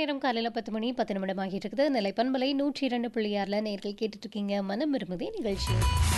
நேரம் காலையில் பத்து மணி பத்து நிமிடம் ஆகிட்டு இருக்குது நிலைப்பண்பலை நூற்றி இரண்டு புள்ளி ஆறில் நேர்கள் கேட்டுட்டு இருக்கீங்க மனம் விரும்புதே நிகழ்ச்சி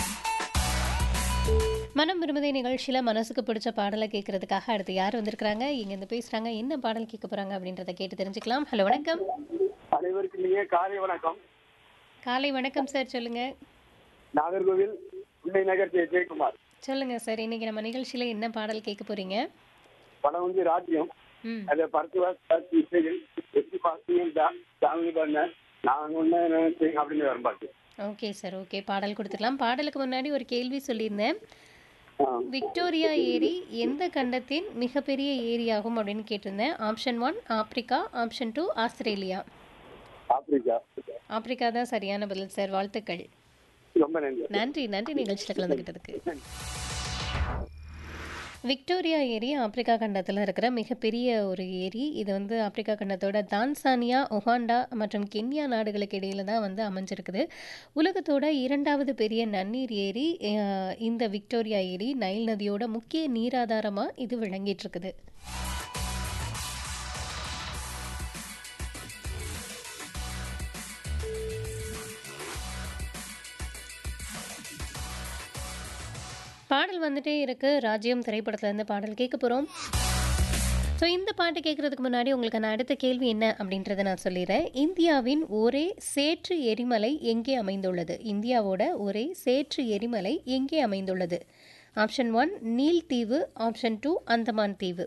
மனம் விரும்புதே நிகழ்ச்சியில் மனசுக்கு பிடிச்ச பாடலை கேட்கறதுக்காக அடுத்து யார் வந்திருக்கிறாங்க இங்கேருந்து பேசுகிறாங்க என்ன பாடல் கேட்க போகிறாங்க அப்படின்றத கேட்டு தெரிஞ்சுக்கலாம் ஹலோ வணக்கம் அனைவருக்கும் இனிய காலை வணக்கம் காலை வணக்கம் சார் சொல்லுங்கள் நாகர்கோவில் உள்ளை நகர் ஜெய ஜெயக்குமார் சொல்லுங்கள் சார் இன்னைக்கு நம்ம நிகழ்ச்சியில் என்ன பாடல் கேட்க போகிறீங்க படம் வந்து ராஜ்யம் ம் அதை பரத்துவா சாட்சி இசைகள் எட்டு பாசியும் சாமி பண்ண நான் ஒன்று நினைச்சேன் அப்படின்னு வரும் பாட்டு ஓகே சார் ஓகே பாடல் கொடுத்துக்கலாம் பாடலுக்கு முன்னாடி ஒரு கேள்வி சொல்லியிருந்தேன் ஆ, விக்டோரியா ஏரி எந்த கண்டத்தின் மிகப்பெரிய ஏரியாகும் அப்படின்னு கேட்டிருந்தேன் option one Africa option two Australia Africa Africa தான் சரியான பதில் சார் வாழ்த்துக்கள் ரொம்ப நன்றி நன்றி நன்றி நிகழ்ச்சியில் கலந்துக்கிட்டதுக்கு விக்டோரியா ஏரி ஆப்பிரிக்கா கண்டத்தில் இருக்கிற மிகப்பெரிய ஒரு ஏரி இது வந்து ஆப்பிரிக்கா கண்டத்தோட தான்சானியா உகாண்டா மற்றும் கென்யா நாடுகளுக்கு இடையில தான் வந்து அமைஞ்சிருக்குது உலகத்தோட இரண்டாவது பெரிய நன்னீர் ஏரி அஹ், இந்த விக்டோரியா ஏரி நைல் நதியோட முக்கிய நீராதாரமாக இது விளங்கிட்டு இருக்குது பாடல் வந்துட்டே இருக்கு ராஜ்யம் திரைப்படத்துல இருந்து பாடல் கேட்க போறோம் ஸோ இந்த பாட்டு கேட்கறதுக்கு முன்னாடி உங்களுக்கு நான் அடுத்த கேள்வி என்ன அப்படின்றத நான் சொல்லிடுறேன் இந்தியாவின் ஒரே சேற்று எரிமலை எங்கே அமைந்துள்ளது இந்தியாவோட ஒரே சேற்று எரிமலை எங்கே அமைந்துள்ளது ஆப்ஷன் ஒன் நீல் தீவு ஆப்ஷன் டூ அந்தமான் தீவு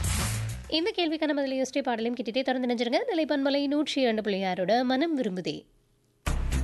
இந்த கேள்விக்கான பதிலை யோசிச்சு பாடலையும் கிட்டே தொடர்ந்து நினைச்சிருங்க நிலைப்பன்மலை நூற்றி இரண்டு புள்ளியாரோட மனம் விரும்புதே